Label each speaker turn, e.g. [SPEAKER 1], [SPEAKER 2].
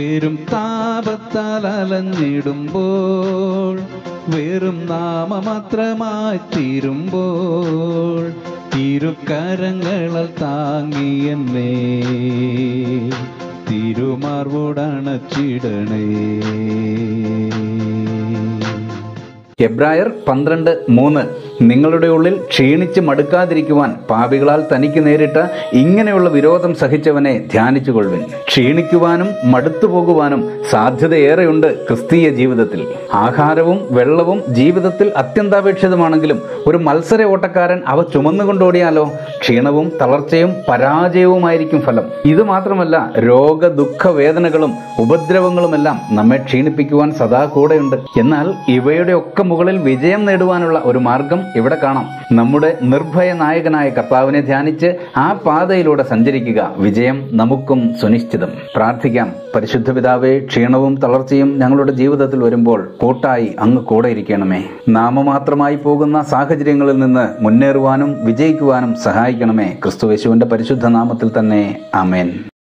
[SPEAKER 1] പേരും താപത്താൽ അലഞ്ഞിടുമ്പോൾ വെറും നാമമാത്രമായി തീരുമ്പോൾ ഇരുകരങ്ങളാൽ താങ്ങിയെന്നേ തിരുമാർവോടണച്ചിടണേ
[SPEAKER 2] എബ്രായർ പന്ത്രണ്ട് മൂന്ന് നിങ്ങളുടെ ഉള്ളിൽ ക്ഷീണിച്ച് മടുക്കാതിരിക്കുവാൻ പാപികളാൽ തനിക്ക് നേരിട്ട ഇങ്ങനെയുള്ള വിരോധം സഹിച്ചവനെ ധ്യാനിച്ചുകൊള്ളുവിൻ ക്ഷീണിക്കുവാനും മടുത്തു പോകുവാനും സാധ്യതയേറെയുണ്ട് ക്രിസ്തീയ ജീവിതത്തിൽ ആഹാരവും വെള്ളവും ജീവിതത്തിൽ അത്യന്താപേക്ഷിതമാണെങ്കിലും ഒരു മത്സര ഓട്ടക്കാരൻ അവ ചുമന്നുകൊണ്ടോടിയാലോ ക്ഷീണവും തളർച്ചയും പരാജയവുമായിരിക്കും ഫലം ഇത് മാത്രമല്ല രോഗ ദുഃഖ വേദനകളും ഉപദ്രവങ്ങളുമെല്ലാം നമ്മെ ക്ഷീണിപ്പിക്കുവാൻ സദാ കൂടെയുണ്ട് എന്നാൽ ഇവയുടെ ഒക്കെ മുകളിൽ വിജയം നേടുവാനുള്ള ഒരു മാർഗം ഇവിടെ കാണാം നമ്മുടെ നിർഭയ നായകനായ കർത്താവിനെ ധ്യാനിച്ച് ആ പാതയിലൂടെ സഞ്ചരിക്കുക വിജയം നമുക്കും സുനിശ്ചിതം പ്രാർത്ഥിക്കാം പരിശുദ്ധ പിതാവേ ക്ഷീണവും തളർച്ചയും ഞങ്ങളുടെ ജീവിതത്തിൽ വരുമ്പോൾ കൂട്ടായി അങ്ങ് കൂടെ ഇരിക്കണമേ നാമമാത്രമായി പോകുന്ന സാഹചര്യങ്ങളിൽ നിന്ന് മുന്നേറുവാനും വിജയിക്കുവാനും സഹായിക്കണമേ ക്രിസ്തുവേശുവിന്റെ പരിശുദ്ധ നാമത്തിൽ തന്നെ ആമേൻ